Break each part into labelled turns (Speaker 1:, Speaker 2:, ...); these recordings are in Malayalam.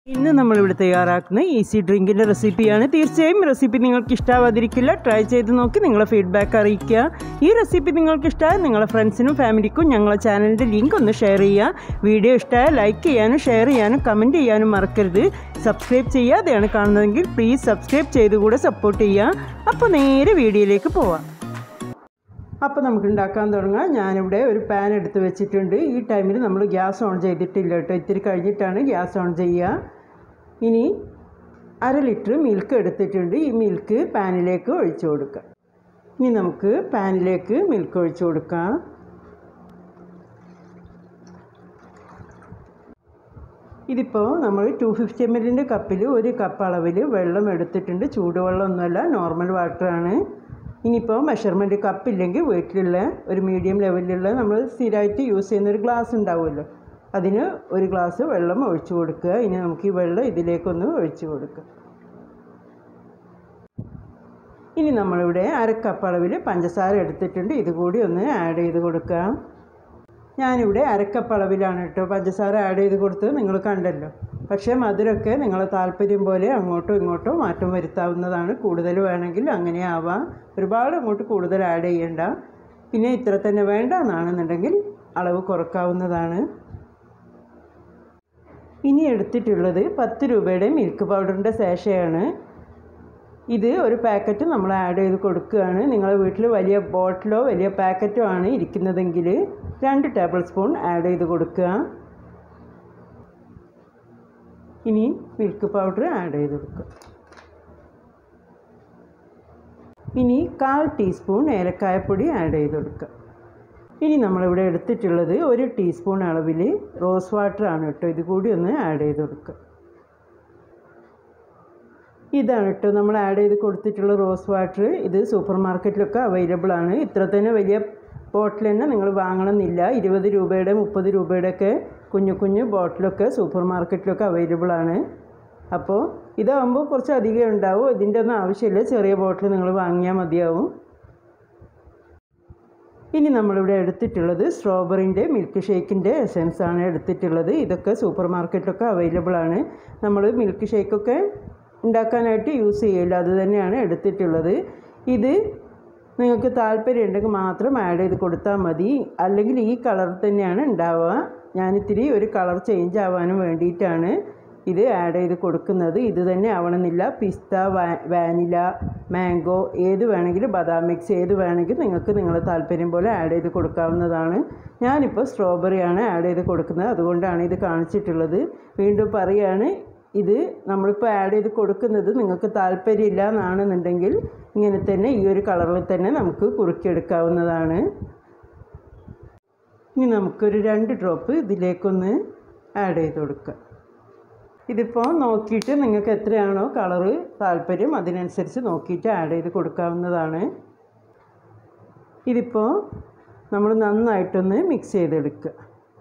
Speaker 1: ഇന്ന് നമ്മളിവിടെ തയ്യാറാക്കുന്ന ഈസി ഡ്രിങ്കിൻ്റെ റെസിപ്പിയാണ് തീർച്ചയായും റെസിപ്പി നിങ്ങൾക്ക് ഇഷ്ടാവാതിരിക്കില്ല ട്രൈ ചെയ്ത് നോക്കി നിങ്ങളെ ഫീഡ്ബാക്ക് അറിയിക്കുക ഈ റെസിപ്പി നിങ്ങൾക്ക് ഇഷ്ടമായ നിങ്ങളെ ഫ്രണ്ട്സിനും ഫാമിലിക്കും ഞങ്ങളെ ചാനലിൻ്റെ ലിങ്ക് ഒന്ന് ഷെയർ ചെയ്യുക വീഡിയോ ഇഷ്ടമായ ലൈക്ക് ചെയ്യാനും ഷെയർ ചെയ്യാനും കമൻറ്റ് ചെയ്യാനും മറക്കരുത് സബ്സ്ക്രൈബ് ചെയ്യാതെയാണ് കാണുന്നതെങ്കിൽ പ്ലീസ് സബ്സ്ക്രൈബ് ചെയ്ത് കൂടെ സപ്പോർട്ട് ചെയ്യുക അപ്പോൾ നേരെ വീഡിയോയിലേക്ക് പോവാം അപ്പോൾ നമുക്ക് ഉണ്ടാക്കാൻ തുടങ്ങാം ഞാനിവിടെ ഒരു പാൻ എടുത്ത് വെച്ചിട്ടുണ്ട് ഈ ടൈമിൽ നമ്മൾ ഗ്യാസ് ഓൺ ചെയ്തിട്ടില്ല കേട്ടോ ഇത്തിരി കഴിഞ്ഞിട്ടാണ് ഗ്യാസ് ഓൺ ചെയ്യുക ഇനി അര ലിറ്റർ മിൽക്ക് എടുത്തിട്ടുണ്ട് ഈ മിൽക്ക് പാനിലേക്ക് ഒഴിച്ചു കൊടുക്കാം ഇനി നമുക്ക് പാനിലേക്ക് മിൽക്ക് ഒഴിച്ചു കൊടുക്കാം ഇതിപ്പോൾ നമ്മൾ ടു ഫിഫ്റ്റി എം എല്ലിൻ്റെ കപ്പിൽ ഒരു കപ്പ് അളവിൽ വെള്ളം എടുത്തിട്ടുണ്ട് ചൂടുവെള്ളമൊന്നുമല്ല നോർമൽ വാട്ടറാണ് ഇനിയിപ്പോൾ മെഷർമെൻറ്റ് കപ്പില്ലെങ്കിൽ വീട്ടിലുള്ള ഒരു മീഡിയം ലെവലിലുള്ള നമ്മൾ സ്ഥിരമായിട്ട് യൂസ് ചെയ്യുന്ന ഒരു ഗ്ലാസ് ഉണ്ടാവുമല്ലോ അതിന് ഒരു ഗ്ലാസ് വെള്ളം ഒഴിച്ചു കൊടുക്കുക ഇനി നമുക്ക് ഈ വെള്ളം ഇതിലേക്കൊന്ന് ഒഴിച്ചു കൊടുക്കുക ഇനി നമ്മളിവിടെ അരക്കപ്പ് അളവിൽ പഞ്ചസാര എടുത്തിട്ടുണ്ട് ഇതുകൂടി ഒന്ന് ആഡ് ചെയ്ത് കൊടുക്കാം ഞാനിവിടെ അരക്കപ്പ് അളവിലാണ് കേട്ടോ പഞ്ചസാര ആഡ് ചെയ്ത് കൊടുത്തത് നിങ്ങൾ കണ്ടല്ലോ പക്ഷേ മധുരമൊക്കെ നിങ്ങളെ താല്പര്യം പോലെ അങ്ങോട്ടോ ഇങ്ങോട്ടോ മാറ്റം വരുത്താവുന്നതാണ് കൂടുതൽ വേണമെങ്കിൽ അങ്ങനെ ആവാം ഒരുപാട് അങ്ങോട്ട് കൂടുതൽ ആഡ് ചെയ്യേണ്ട പിന്നെ ഇത്ര തന്നെ വേണ്ട എന്നാണെന്നുണ്ടെങ്കിൽ അളവ് കുറക്കാവുന്നതാണ് ഇനി എടുത്തിട്ടുള്ളത് പത്ത് രൂപയുടെ മിൽക്ക് പൗഡറിൻ്റെ സേഷയാണ് ഇത് ഒരു പാക്കറ്റ് നമ്മൾ ആഡ് ചെയ്ത് കൊടുക്കുകയാണ് നിങ്ങളുടെ വീട്ടിൽ വലിയ ബോട്ടിലോ വലിയ പാക്കറ്റോ ആണ് ഇരിക്കുന്നതെങ്കിൽ രണ്ട് ടേബിൾ സ്പൂൺ ആഡ് ചെയ്ത് കൊടുക്കുക ഇനി മിൽക്ക് പൗഡർ ആഡ് ചെയ്ത് കൊടുക്കുക ഇനി കാൽ ടീസ്പൂൺ ഏലക്കായപ്പൊടി ആഡ് ചെയ്ത് കൊടുക്കുക ഇനി നമ്മളിവിടെ എടുത്തിട്ടുള്ളത് ഒരു ടീസ്പൂൺ അളവിൽ റോസ് വാട്ടർ ആണ് കേട്ടോ ഇത് കൂടി ഒന്ന് ആഡ് ചെയ്ത് കൊടുക്കുക ഇതാണ് കേട്ടോ നമ്മൾ ആഡ് ചെയ്ത് കൊടുത്തിട്ടുള്ള റോസ് വാട്ടർ ഇത് സൂപ്പർ മാർക്കറ്റിലൊക്കെ അവൈലബിൾ ആണ് ഇത്ര തന്നെ വലിയ ബോട്ടിൽ തന്നെ നിങ്ങൾ വാങ്ങണമെന്നില്ല ഇരുപത് രൂപയുടെ മുപ്പത് രൂപയുടെ ഒക്കെ കുഞ്ഞു കുഞ്ഞു ബോട്ടിലൊക്കെ സൂപ്പർ മാർക്കറ്റിലൊക്കെ അവൈലബിൾ ആണ് അപ്പോൾ ഇതാകുമ്പോൾ കുറച്ച് അധികം ഉണ്ടാവും ഇതിൻ്റെ ഒന്നും ആവശ്യമില്ല ചെറിയ ബോട്ടിൽ നിങ്ങൾ വാങ്ങിയാൽ മതിയാവും ഇനി നമ്മളിവിടെ എടുത്തിട്ടുള്ളത് സ്ട്രോബെറിൻ്റെ മിൽക്ക് ഷേക്കിൻ്റെ എസെൻസ് ആണ് എടുത്തിട്ടുള്ളത് ഇതൊക്കെ സൂപ്പർ മാർക്കറ്റിലൊക്കെ അവൈലബിൾ ആണ് നമ്മൾ മിൽക്ക് ഷേക്കൊക്കെ ഉണ്ടാക്കാനായിട്ട് യൂസ് ചെയ്യില്ല അത് തന്നെയാണ് എടുത്തിട്ടുള്ളത് ഇത് നിങ്ങൾക്ക് താല്പര്യം ഉണ്ടെങ്കിൽ മാത്രം ആഡ് ചെയ്ത് കൊടുത്താൽ മതി അല്ലെങ്കിൽ ഈ കളർ തന്നെയാണ് ഉണ്ടാവുക ഞാനിത്തിരി ഒരു കളർ ചേഞ്ച് ആവാനും വേണ്ടിയിട്ടാണ് ഇത് ആഡ് ചെയ്ത് കൊടുക്കുന്നത് ഇത് തന്നെ ആവണമെന്നില്ല പിസ്ത വാനില മാംഗോ ഏത് വേണമെങ്കിലും ബദാം മിക്സ് ഏത് വേണമെങ്കിലും നിങ്ങൾക്ക് നിങ്ങളുടെ താല്പര്യം പോലെ ആഡ് ചെയ്ത് കൊടുക്കാവുന്നതാണ് ഞാനിപ്പോൾ സ്ട്രോബെറിയാണ് ആഡ് ചെയ്ത് കൊടുക്കുന്നത് അതുകൊണ്ടാണ് ഇത് കാണിച്ചിട്ടുള്ളത് വീണ്ടും പറയുകയാണ് ഇത് നമ്മളിപ്പോൾ ആഡ് ചെയ്ത് കൊടുക്കുന്നത് നിങ്ങൾക്ക് താല്പര്യമില്ല എന്നാണെന്നുണ്ടെങ്കിൽ ഇങ്ങനെ തന്നെ ഈ ഒരു കളറിൽ തന്നെ നമുക്ക് കുറുക്കിയെടുക്കാവുന്നതാണ് ഇനി നമുക്കൊരു രണ്ട് ഡ്രോപ്പ് ഇതിലേക്കൊന്ന് ആഡ് ചെയ്ത് കൊടുക്കാം ഇതിപ്പോൾ നോക്കിയിട്ട് നിങ്ങൾക്ക് എത്രയാണോ കളറ് താല്പര്യം അതിനനുസരിച്ച് നോക്കിയിട്ട് ആഡ് ചെയ്ത് കൊടുക്കാവുന്നതാണ് ഇതിപ്പോൾ നമ്മൾ നന്നായിട്ടൊന്ന് മിക്സ് ചെയ്തെടുക്കുക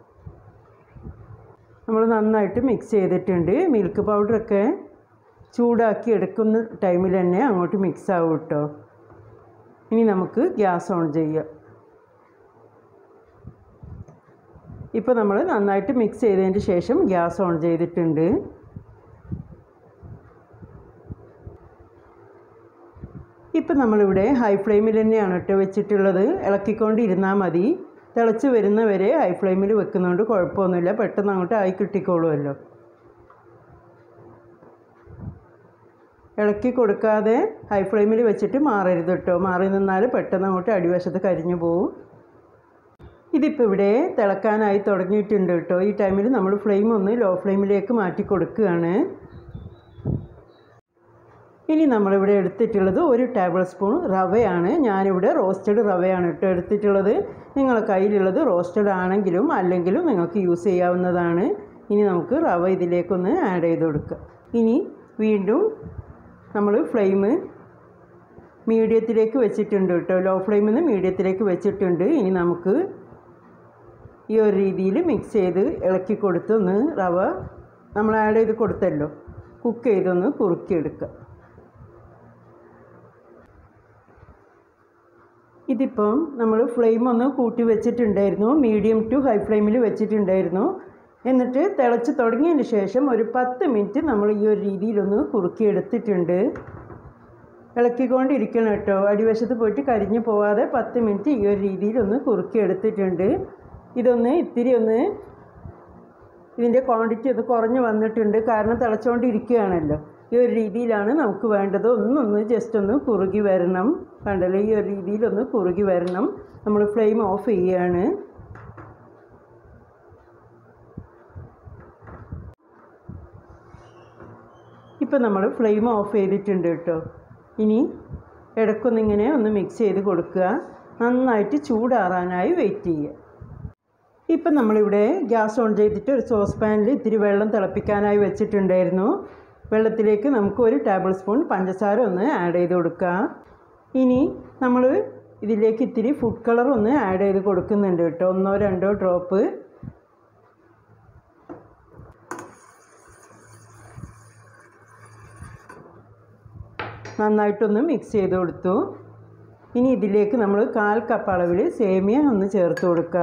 Speaker 1: നമ്മൾ നന്നായിട്ട് മിക്സ് ചെയ്തിട്ടുണ്ട് മിൽക്ക് പൗഡറൊക്കെ ചൂടാക്കി എടുക്കുന്ന ടൈമിൽ തന്നെ അങ്ങോട്ട് മിക്സ് ആവും കേട്ടോ ഇനി നമുക്ക് ഗ്യാസ് ഓൺ ചെയ്യാം ഇപ്പോൾ നമ്മൾ നന്നായിട്ട് മിക്സ് ചെയ്തതിന് ശേഷം ഗ്യാസ് ഓൺ ചെയ്തിട്ടുണ്ട് ഇപ്പം നമ്മളിവിടെ ഹൈ ഫ്ലെയിമിൽ തന്നെയാണ് കേട്ടോ വെച്ചിട്ടുള്ളത് ഇളക്കിക്കൊണ്ടിരുന്നാൽ മതി തിളച്ച് വരുന്നവരെ ഹൈ ഫ്ലെയിമിൽ വെക്കുന്നതുകൊണ്ട് കുഴപ്പമൊന്നുമില്ല പെട്ടെന്ന് അങ്ങോട്ട് ആയി കിട്ടിക്കോളുമല്ലോ ഇളക്കി കൊടുക്കാതെ ഹൈ ഫ്ലെയിമിൽ വെച്ചിട്ട് മാറരുത് കേട്ടോ മാറി നിന്നാൽ പെട്ടെന്ന് അങ്ങോട്ട് അടിവശത്ത് കരിഞ്ഞു പോവും ഇതിപ്പോൾ ഇവിടെ തിളക്കാനായി തുടങ്ങിയിട്ടുണ്ട് കേട്ടോ ഈ ടൈമിൽ നമ്മൾ ഫ്ലെയിം ഒന്ന് ലോ ഫ്ലെയിമിലേക്ക് മാറ്റി കൊടുക്കുകയാണ് ഇനി നമ്മളിവിടെ എടുത്തിട്ടുള്ളത് ഒരു ടേബിൾ സ്പൂൺ റവയാണ് ഞാനിവിടെ റോസ്റ്റഡ് റവയാണ് കേട്ടോ എടുത്തിട്ടുള്ളത് നിങ്ങളുടെ കയ്യിലുള്ളത് റോസ്റ്റഡ് ആണെങ്കിലും അല്ലെങ്കിലും നിങ്ങൾക്ക് യൂസ് ചെയ്യാവുന്നതാണ് ഇനി നമുക്ക് റവ ഇതിലേക്കൊന്ന് ആഡ് ചെയ്ത് കൊടുക്കുക ഇനി വീണ്ടും നമ്മൾ ഫ്ലെയിം മീഡിയത്തിലേക്ക് വെച്ചിട്ടുണ്ട് കേട്ടോ ലോ ഫ്ലെയിമിൽ നിന്ന് മീഡിയത്തിലേക്ക് വെച്ചിട്ടുണ്ട് ഇനി നമുക്ക് ഈ ഒരു രീതിയിൽ മിക്സ് ചെയ്ത് ഇളക്കി കൊടുത്ത് ഒന്ന് റവ നമ്മൾ ആഡ് ചെയ്ത് കൊടുത്തല്ലോ കുക്ക് ചെയ്തൊന്ന് കുറുക്കിയെടുക്കുക ഇതിപ്പം നമ്മൾ ഫ്ലെയിം ഒന്ന് കൂട്ടി വെച്ചിട്ടുണ്ടായിരുന്നു മീഡിയം ടു ഹൈ ഫ്ലെയിമിൽ വെച്ചിട്ടുണ്ടായിരുന്നു എന്നിട്ട് തിളച്ച് തുടങ്ങിയതിന് ശേഷം ഒരു പത്ത് മിനിറ്റ് നമ്മൾ ഈ ഒരു രീതിയിലൊന്ന് കുറുക്കിയെടുത്തിട്ടുണ്ട് ഇളക്കിക്കൊണ്ടിരിക്കണം കേട്ടോ അടിവശത്ത് പോയിട്ട് കരിഞ്ഞു പോവാതെ പത്ത് മിനിറ്റ് ഈ ഒരു രീതിയിലൊന്ന് കുറുക്കിയെടുത്തിട്ടുണ്ട് ഇതൊന്ന് ഇത്തിരി ഒന്ന് ഇതിൻ്റെ ക്വാണ്ടിറ്റി ഒന്ന് കുറഞ്ഞ് വന്നിട്ടുണ്ട് കാരണം തിളച്ചുകൊണ്ടിരിക്കുകയാണല്ലോ ഈ ഒരു രീതിയിലാണ് നമുക്ക് വേണ്ടത് ഒന്നൊന്ന് ജസ്റ്റ് ഒന്ന് കുറുകി വരണം കണ്ടല്ലോ ഈ ഒരു രീതിയിലൊന്ന് കുറുകി വരണം നമ്മൾ ഫ്ലെയിം ഓഫ് ചെയ്യുകയാണ് ഇപ്പം നമ്മൾ ഫ്ലെയിം ഓഫ് ചെയ്തിട്ടുണ്ട് കേട്ടോ ഇനി ഇടയ്ക്കൊന്നിങ്ങനെ ഒന്ന് മിക്സ് ചെയ്ത് കൊടുക്കുക നന്നായിട്ട് ചൂടാറാനായി വെയിറ്റ് ചെയ്യുക ഇപ്പം നമ്മളിവിടെ ഗ്യാസ് ഓൺ ചെയ്തിട്ട് ഒരു സോസ് പാനിൽ ഇത്തിരി വെള്ളം തിളപ്പിക്കാനായി വെച്ചിട്ടുണ്ടായിരുന്നു വെള്ളത്തിലേക്ക് നമുക്ക് ഒരു ടേബിൾ സ്പൂൺ പഞ്ചസാര ഒന്ന് ആഡ് ചെയ്ത് കൊടുക്കുക ഇനി നമ്മൾ ഇതിലേക്ക് ഇത്തിരി ഫുഡ് കളർ ഒന്ന് ആഡ് ചെയ്ത് കൊടുക്കുന്നുണ്ട് കേട്ടോ ഒന്നോ രണ്ടോ ഡ്രോപ്പ് നന്നായിട്ടൊന്ന് മിക്സ് ചെയ്ത് കൊടുത്തു ഇനി ഇതിലേക്ക് നമ്മൾ കാൽ കപ്പ് അളവിൽ സേമിയ ഒന്ന് ചേർത്ത് കൊടുക്കുക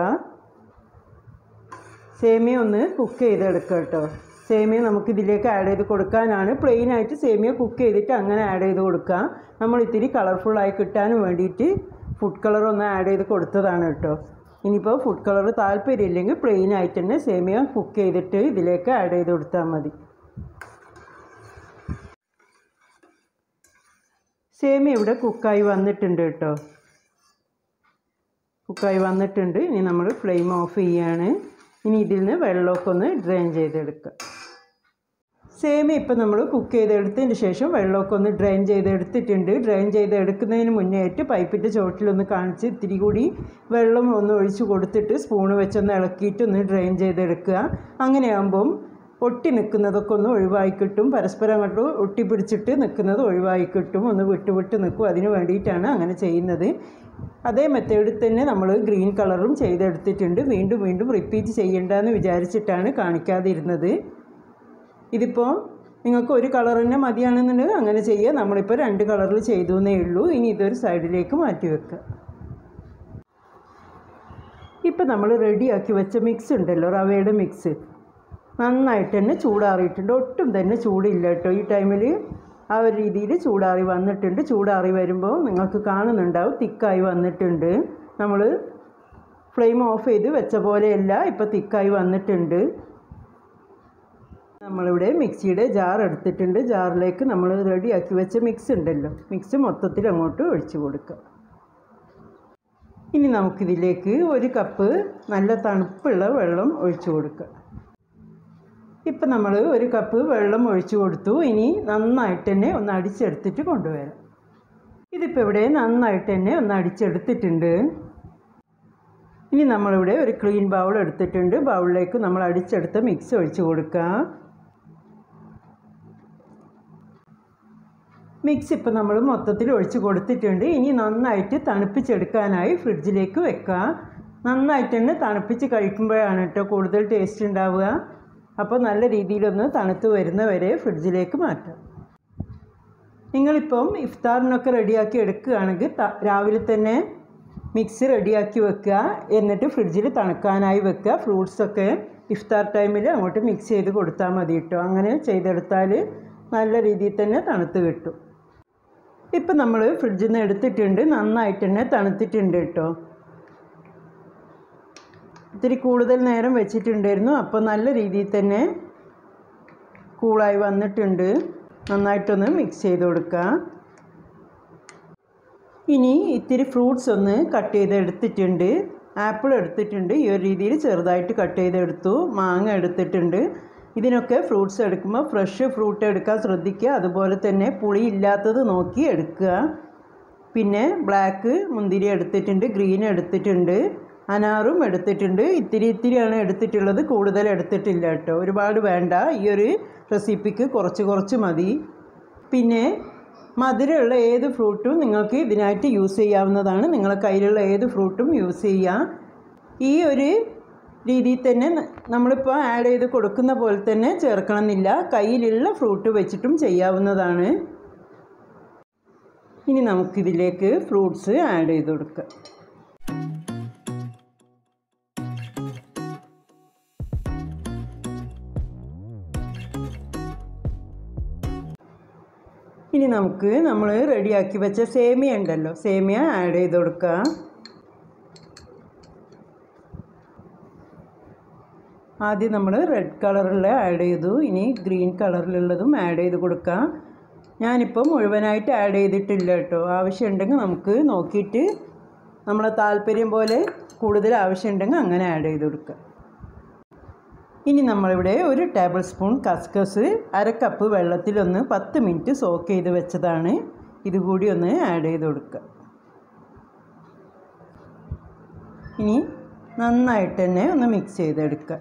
Speaker 1: സേമിയ ഒന്ന് കുക്ക് ചെയ്തെടുക്കുക കേട്ടോ സേമിയ നമുക്ക് ഇതിലേക്ക് ആഡ് ചെയ്ത് കൊടുക്കാനാണ് പ്ലെയിൻ ആയിട്ട് സേമിയ കുക്ക് ചെയ്തിട്ട് അങ്ങനെ ആഡ് ചെയ്ത് കൊടുക്കുക നമ്മൾ ഇത്തിരി കളർഫുള്ളായി കിട്ടാനും വേണ്ടിയിട്ട് ഫുഡ് കളർ ഒന്ന് ആഡ് ചെയ്ത് കൊടുത്തതാണ് കേട്ടോ ഇനിയിപ്പോൾ ഫുഡ് കളർ താല്പര്യമില്ലെങ്കിൽ പ്ലെയിൻ ആയിട്ട് തന്നെ സേമിയ കുക്ക് ചെയ്തിട്ട് ഇതിലേക്ക് ആഡ് ചെയ്ത് കൊടുത്താൽ മതി സേമിയ ഇവിടെ കുക്കായി വന്നിട്ടുണ്ട് കേട്ടോ കുക്കായി വന്നിട്ടുണ്ട് ഇനി നമ്മൾ ഫ്ലെയിം ഓഫ് ചെയ്യാണ് ഇനി ഇതിൽ നിന്ന് വെള്ളമൊക്കെ ഒന്ന് ഡ്രെയിൻ ചെയ്തെടുക്കുക സേമിയ ഇപ്പം നമ്മൾ കുക്ക് ചെയ്തെടുത്തതിന് ശേഷം വെള്ളമൊക്കെ ഒന്ന് ഡ്രെയിൻ ചെയ്തെടുത്തിട്ടുണ്ട് ഡ്രെയിൻ ചെയ്തെടുക്കുന്നതിന് മുന്നേ ആയിട്ട് പൈപ്പിൻ്റെ ചുവട്ടിലൊന്ന് കാണിച്ച് ഇത്തിരി കൂടി വെള്ളം ഒന്ന് ഒഴിച്ച് കൊടുത്തിട്ട് സ്പൂണ് വെച്ചൊന്ന് ഇളക്കിയിട്ട് ഒന്ന് ഡ്രെയിൻ ചെയ്തെടുക്കുക അങ്ങനെയാകുമ്പം ഒട്ടി നിൽക്കുന്നതൊക്കെ ഒന്ന് ഒഴിവായി കിട്ടും പരസ്പരം അങ്ങോട്ട് ഒട്ടി പിടിച്ചിട്ട് നിൽക്കുന്നത് ഒഴിവായി കിട്ടും ഒന്ന് വിട്ട് വിട്ട് നിൽക്കും അതിന് വേണ്ടിയിട്ടാണ് അങ്ങനെ ചെയ്യുന്നത് അതേ മെത്തേഡിൽ തന്നെ നമ്മൾ ഗ്രീൻ കളറും ചെയ്തെടുത്തിട്ടുണ്ട് വീണ്ടും വീണ്ടും റിപ്പീറ്റ് ചെയ്യണ്ടെന്ന് വിചാരിച്ചിട്ടാണ് കാണിക്കാതിരുന്നത് ഇതിപ്പോൾ നിങ്ങൾക്ക് ഒരു കളർ തന്നെ മതിയാണെന്നുണ്ടെങ്കിൽ അങ്ങനെ ചെയ്യുക നമ്മളിപ്പോൾ രണ്ട് കളറിൽ ചെയ്തു എന്നേ ഉള്ളൂ ഇനി ഇതൊരു സൈഡിലേക്ക് മാറ്റി വെക്കുക ഇപ്പം നമ്മൾ റെഡിയാക്കി വെച്ച മിക്സ് ഉണ്ടല്ലോ റവയുടെ മിക്സ് നന്നായിട്ട് തന്നെ ചൂടാറിയിട്ടുണ്ട് ഒട്ടും തന്നെ ചൂടില്ല കേട്ടോ ഈ ടൈമിൽ ആ ഒരു രീതിയിൽ ചൂടാറി വന്നിട്ടുണ്ട് ചൂടാറി വരുമ്പോൾ നിങ്ങൾക്ക് കാണുന്നുണ്ടാവും തിക്കായി വന്നിട്ടുണ്ട് നമ്മൾ ഫ്ലെയിം ഓഫ് ചെയ്ത് വെച്ച പോലെയല്ല ഇപ്പോൾ തിക്കായി വന്നിട്ടുണ്ട് നമ്മളിവിടെ മിക്സിയുടെ ജാർ എടുത്തിട്ടുണ്ട് ജാറിലേക്ക് നമ്മൾ റെഡിയാക്കി വെച്ച മിക്സ് ഉണ്ടല്ലോ മിക്സ് മൊത്തത്തിൽ അങ്ങോട്ട് ഒഴിച്ചു കൊടുക്കുക ഇനി നമുക്കിതിലേക്ക് ഒരു കപ്പ് നല്ല തണുപ്പുള്ള വെള്ളം ഒഴിച്ചു കൊടുക്കുക ഇപ്പം നമ്മൾ ഒരു കപ്പ് വെള്ളം ഒഴിച്ചു കൊടുത്തു ഇനി നന്നായിട്ട് തന്നെ ഒന്ന് അടിച്ചെടുത്തിട്ട് കൊണ്ടുവരാം ഇതിപ്പോൾ ഇവിടെ നന്നായിട്ട് തന്നെ ഒന്ന് അടിച്ചെടുത്തിട്ടുണ്ട് ഇനി നമ്മളിവിടെ ഒരു ക്ലീൻ ബൗൾ എടുത്തിട്ടുണ്ട് ബൗളിലേക്ക് നമ്മൾ അടിച്ചെടുത്ത മിക്സ് ഒഴിച്ചു കൊടുക്കുക മിക്സ് ഇപ്പം നമ്മൾ മൊത്തത്തിൽ ഒഴിച്ച് കൊടുത്തിട്ടുണ്ട് ഇനി നന്നായിട്ട് തണുപ്പിച്ചെടുക്കാനായി ഫ്രിഡ്ജിലേക്ക് വെക്കുക നന്നായിട്ട് തന്നെ തണുപ്പിച്ച് കഴിക്കുമ്പോഴാണ് കേട്ടോ കൂടുതൽ ടേസ്റ്റ് ഉണ്ടാവുക അപ്പോൾ നല്ല രീതിയിലൊന്ന് തണുത്ത് വരുന്നവരെ ഫ്രിഡ്ജിലേക്ക് മാറ്റാം നിങ്ങളിപ്പം ഇഫ്താറിനൊക്കെ റെഡിയാക്കി എടുക്കുകയാണെങ്കിൽ രാവിലെ തന്നെ മിക്സ് റെഡിയാക്കി വെക്കുക എന്നിട്ട് ഫ്രിഡ്ജിൽ തണുക്കാനായി വെക്കുക ഫ്രൂട്ട്സൊക്കെ ഇഫ്താർ ടൈമിൽ അങ്ങോട്ട് മിക്സ് ചെയ്ത് കൊടുത്താൽ മതി കേട്ടോ അങ്ങനെ ചെയ്തെടുത്താൽ നല്ല രീതിയിൽ തന്നെ തണുത്ത് കിട്ടും ഇപ്പം നമ്മൾ ഫ്രിഡ്ജിൽ നിന്ന് എടുത്തിട്ടുണ്ട് നന്നായിട്ട് തന്നെ തണുത്തിട്ടുണ്ട് കേട്ടോ ഇത്തിരി കൂടുതൽ നേരം വെച്ചിട്ടുണ്ടായിരുന്നു അപ്പോൾ നല്ല രീതിയിൽ തന്നെ കൂളായി വന്നിട്ടുണ്ട് നന്നായിട്ടൊന്ന് മിക്സ് ചെയ്ത് കൊടുക്കുക ഇനി ഇത്തിരി ഫ്രൂട്ട്സ് ഒന്ന് കട്ട് ചെയ്ത് എടുത്തിട്ടുണ്ട് ആപ്പിൾ എടുത്തിട്ടുണ്ട് ഈ ഒരു രീതിയിൽ ചെറുതായിട്ട് കട്ട് ചെയ്തെടുത്തു മാങ്ങ എടുത്തിട്ടുണ്ട് ഇതിനൊക്കെ ഫ്രൂട്ട്സ് എടുക്കുമ്പോൾ ഫ്രഷ് ഫ്രൂട്ട് എടുക്കാൻ ശ്രദ്ധിക്കുക അതുപോലെ തന്നെ പുളി ഇല്ലാത്തത് നോക്കി എടുക്കുക പിന്നെ ബ്ലാക്ക് മുന്തിരി എടുത്തിട്ടുണ്ട് ഗ്രീൻ എടുത്തിട്ടുണ്ട് അനാറും എടുത്തിട്ടുണ്ട് ഇത്തിരി ഇത്തിരിയാണ് എടുത്തിട്ടുള്ളത് കൂടുതൽ എടുത്തിട്ടില്ല കേട്ടോ ഒരുപാട് വേണ്ട ഈ ഒരു റെസിപ്പിക്ക് കുറച്ച് കുറച്ച് മതി പിന്നെ മധുരമുള്ള ഏത് ഫ്രൂട്ടും നിങ്ങൾക്ക് ഇതിനായിട്ട് യൂസ് ചെയ്യാവുന്നതാണ് നിങ്ങളെ കയ്യിലുള്ള ഏത് ഫ്രൂട്ടും യൂസ് ചെയ്യാം ഈ ഒരു രീതിയിൽ തന്നെ നമ്മളിപ്പോൾ ആഡ് ചെയ്ത് കൊടുക്കുന്ന പോലെ തന്നെ ചേർക്കണമെന്നില്ല കയ്യിലുള്ള ഫ്രൂട്ട് വെച്ചിട്ടും ചെയ്യാവുന്നതാണ് ഇനി നമുക്കിതിലേക്ക് ഫ്രൂട്ട്സ് ആഡ് ചെയ്ത് കൊടുക്കാം ഇനി നമുക്ക് നമ്മൾ റെഡിയാക്കി വെച്ച സേമിയ ഉണ്ടല്ലോ സേമിയ ആഡ് ചെയ്ത് കൊടുക്കുക ആദ്യം നമ്മൾ റെഡ് കളറുള്ള ആഡ് ചെയ്തു ഇനി ഗ്രീൻ കളറിലുള്ളതും ആഡ് ചെയ്ത് കൊടുക്കാം ഞാനിപ്പോൾ മുഴുവനായിട്ട് ആഡ് ചെയ്തിട്ടില്ല കേട്ടോ ആവശ്യമുണ്ടെങ്കിൽ നമുക്ക് നോക്കിയിട്ട് നമ്മളെ താല്പര്യം പോലെ കൂടുതൽ ആവശ്യമുണ്ടെങ്കിൽ അങ്ങനെ ആഡ് ചെയ്ത് കൊടുക്കുക ഇനി നമ്മളിവിടെ ഒരു ടേബിൾ സ്പൂൺ കസ്കസ് അര കപ്പ് വെള്ളത്തിലൊന്ന് പത്ത് മിനിറ്റ് സോക്ക് ചെയ്ത് വെച്ചതാണ് ഇതുകൂടി ഒന്ന് ആഡ് ചെയ്ത് കൊടുക്കുക ഇനി നന്നായിട്ട് തന്നെ ഒന്ന് മിക്സ് ചെയ്തെടുക്കുക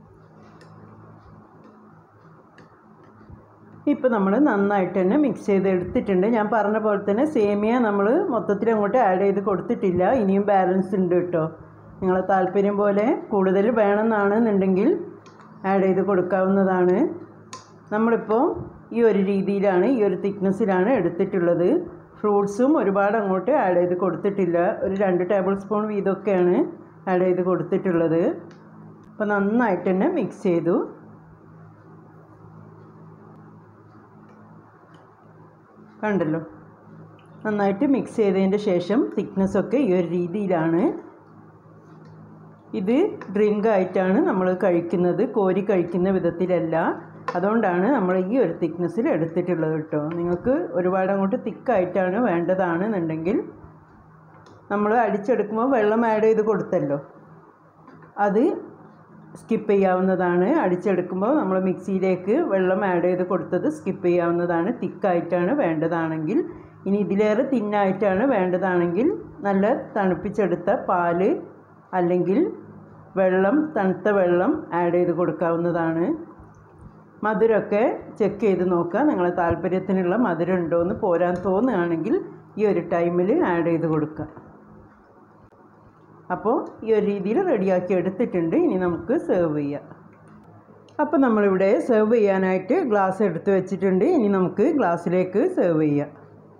Speaker 1: ഇപ്പോൾ നമ്മൾ നന്നായിട്ട് തന്നെ മിക്സ് ചെയ്ത് എടുത്തിട്ടുണ്ട് ഞാൻ പറഞ്ഞ പോലെ തന്നെ സേമിയ നമ്മൾ മൊത്തത്തിൽ അങ്ങോട്ട് ആഡ് ചെയ്ത് കൊടുത്തിട്ടില്ല ഇനിയും ബാലൻസ് ഉണ്ട് കേട്ടോ നിങ്ങളെ താല്പര്യം പോലെ കൂടുതൽ വേണമെന്നാണെന്നുണ്ടെങ്കിൽ ആഡ് ചെയ്ത് കൊടുക്കാവുന്നതാണ് നമ്മളിപ്പോൾ ഈ ഒരു രീതിയിലാണ് ഈ ഒരു തിക്നെസ്സിലാണ് എടുത്തിട്ടുള്ളത് ഫ്രൂട്ട്സും ഒരുപാട് അങ്ങോട്ട് ആഡ് ചെയ്ത് കൊടുത്തിട്ടില്ല ഒരു രണ്ട് ടേബിൾ സ്പൂൺ വീതമൊക്കെയാണ് ആഡ് ചെയ്ത് കൊടുത്തിട്ടുള്ളത് അപ്പോൾ നന്നായിട്ട് തന്നെ മിക്സ് ചെയ്തു കണ്ടല്ലോ നന്നായിട്ട് മിക്സ് ചെയ്തതിൻ്റെ ശേഷം തിക്നെസ്സൊക്കെ ഈ ഒരു രീതിയിലാണ് ഇത് ഡ്രിങ്ക് ആയിട്ടാണ് നമ്മൾ കഴിക്കുന്നത് കോരി കഴിക്കുന്ന വിധത്തിലല്ല അതുകൊണ്ടാണ് നമ്മൾ ഈ ഒരു തിക്നെസ്സിൽ എടുത്തിട്ടുള്ളത് കേട്ടോ നിങ്ങൾക്ക് ഒരുപാട് അങ്ങോട്ട് തിക്കായിട്ടാണ് വേണ്ടതാണെന്നുണ്ടെങ്കിൽ നമ്മൾ അടിച്ചെടുക്കുമ്പോൾ വെള്ളം ആഡ് ചെയ്ത് കൊടുത്തല്ലോ അത് സ്കിപ്പ് ചെയ്യാവുന്നതാണ് അടിച്ചെടുക്കുമ്പോൾ നമ്മൾ മിക്സിയിലേക്ക് വെള്ളം ആഡ് ചെയ്ത് കൊടുത്തത് സ്കിപ്പ് ചെയ്യാവുന്നതാണ് തിക്കായിട്ടാണ് വേണ്ടതാണെങ്കിൽ ഇനി ഇതിലേറെ തിന്നായിട്ടാണ് വേണ്ടതാണെങ്കിൽ നല്ല തണുപ്പിച്ചെടുത്ത പാല് അല്ലെങ്കിൽ വെള്ളം തണുത്ത വെള്ളം ആഡ് ചെയ്ത് കൊടുക്കാവുന്നതാണ് മധുരമൊക്കെ ചെക്ക് ചെയ്ത് നോക്കുക നിങ്ങളെ താല്പര്യത്തിനുള്ള മധുരം ഉണ്ടോ എന്ന് പോരാൻ തോന്നുകയാണെങ്കിൽ ഈ ഒരു ടൈമിൽ ആഡ് ചെയ്ത് കൊടുക്കുക അപ്പോൾ ഈ ഒരു രീതിയിൽ റെഡിയാക്കി എടുത്തിട്ടുണ്ട് ഇനി നമുക്ക് സെർവ് ചെയ്യാം അപ്പോൾ നമ്മളിവിടെ സെർവ് ചെയ്യാനായിട്ട് ഗ്ലാസ് എടുത്ത് വെച്ചിട്ടുണ്ട് ഇനി നമുക്ക് ഗ്ലാസ്സിലേക്ക് സെർവ് ചെയ്യാം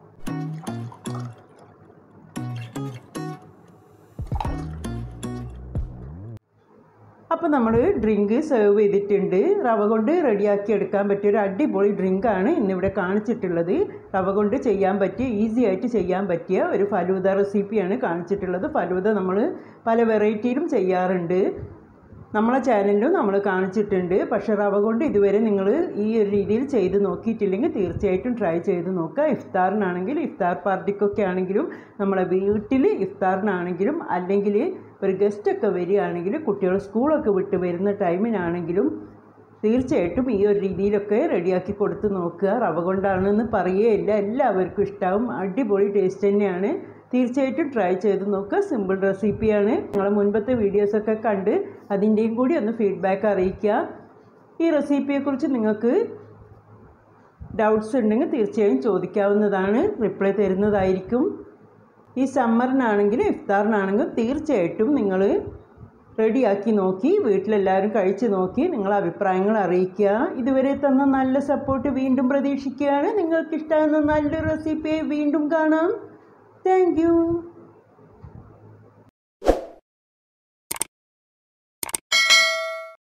Speaker 1: അപ്പോൾ നമ്മൾ ഡ്രിങ്ക് സെർവ് ചെയ്തിട്ടുണ്ട് റവ കൊണ്ട് റെഡിയാക്കി എടുക്കാൻ പറ്റിയ ഒരു അടിപൊളി ഡ്രിങ്കാണ് ഇന്നിവിടെ കാണിച്ചിട്ടുള്ളത് റവ കൊണ്ട് ചെയ്യാൻ പറ്റിയ ഈസി ആയിട്ട് ചെയ്യാൻ പറ്റിയ ഒരു ഫലൂദ റെസിപ്പിയാണ് കാണിച്ചിട്ടുള്ളത് ഫലൂദ നമ്മൾ പല വെറൈറ്റിയിലും ചെയ്യാറുണ്ട് നമ്മളെ ചാനലിലും നമ്മൾ കാണിച്ചിട്ടുണ്ട് പക്ഷേ റവ കൊണ്ട് ഇതുവരെ നിങ്ങൾ ഈ ഒരു രീതിയിൽ ചെയ്ത് നോക്കിയിട്ടില്ലെങ്കിൽ തീർച്ചയായിട്ടും ട്രൈ ചെയ്ത് നോക്കുക ഇഫ്താറിനാണെങ്കിൽ ഇഫ്താർ പാർട്ടിക്കൊക്കെ ആണെങ്കിലും നമ്മളെ വീട്ടിൽ ഇഫ്താറിനാണെങ്കിലും അല്ലെങ്കിൽ ഒരു ഗസ്റ്റൊക്കെ വരികയാണെങ്കിൽ കുട്ടികൾ സ്കൂളൊക്കെ വിട്ട് വരുന്ന ടൈമിനാണെങ്കിലും തീർച്ചയായിട്ടും ഈ ഒരു രീതിയിലൊക്കെ റെഡിയാക്കി കൊടുത്ത് നോക്കുക റവ കൊണ്ടാണെന്ന് പറയുകയില്ല എല്ലാവർക്കും ഇഷ്ടമാവും അടിപൊളി ടേസ്റ്റ് തന്നെയാണ് തീർച്ചയായിട്ടും ട്രൈ ചെയ്ത് നോക്കുക സിമ്പിൾ റെസിപ്പിയാണ് നിങ്ങളെ മുൻപത്തെ വീഡിയോസൊക്കെ കണ്ട് അതിൻ്റെയും കൂടി ഒന്ന് ഫീഡ്ബാക്ക് അറിയിക്കുക ഈ റെസിപ്പിയെക്കുറിച്ച് നിങ്ങൾക്ക് ഡൗട്ട്സ് ഉണ്ടെങ്കിൽ തീർച്ചയായും ചോദിക്കാവുന്നതാണ് റിപ്ലൈ തരുന്നതായിരിക്കും ഈ സമ്മറിനാണെങ്കിലും ഇഫ്താറിനാണെങ്കിലും തീർച്ചയായിട്ടും നിങ്ങൾ റെഡിയാക്കി നോക്കി വീട്ടിലെല്ലാവരും കഴിച്ച് നോക്കി നിങ്ങളെ അഭിപ്രായങ്ങൾ അറിയിക്കുക ഇതുവരെ തന്ന നല്ല സപ്പോർട്ട് വീണ്ടും പ്രതീക്ഷിക്കുകയാണ് നിങ്ങൾക്ക് ഇഷ്ടമാകുന്ന നല്ലൊരു റെസിപ്പിയെ വീണ്ടും കാണാം താങ്ക്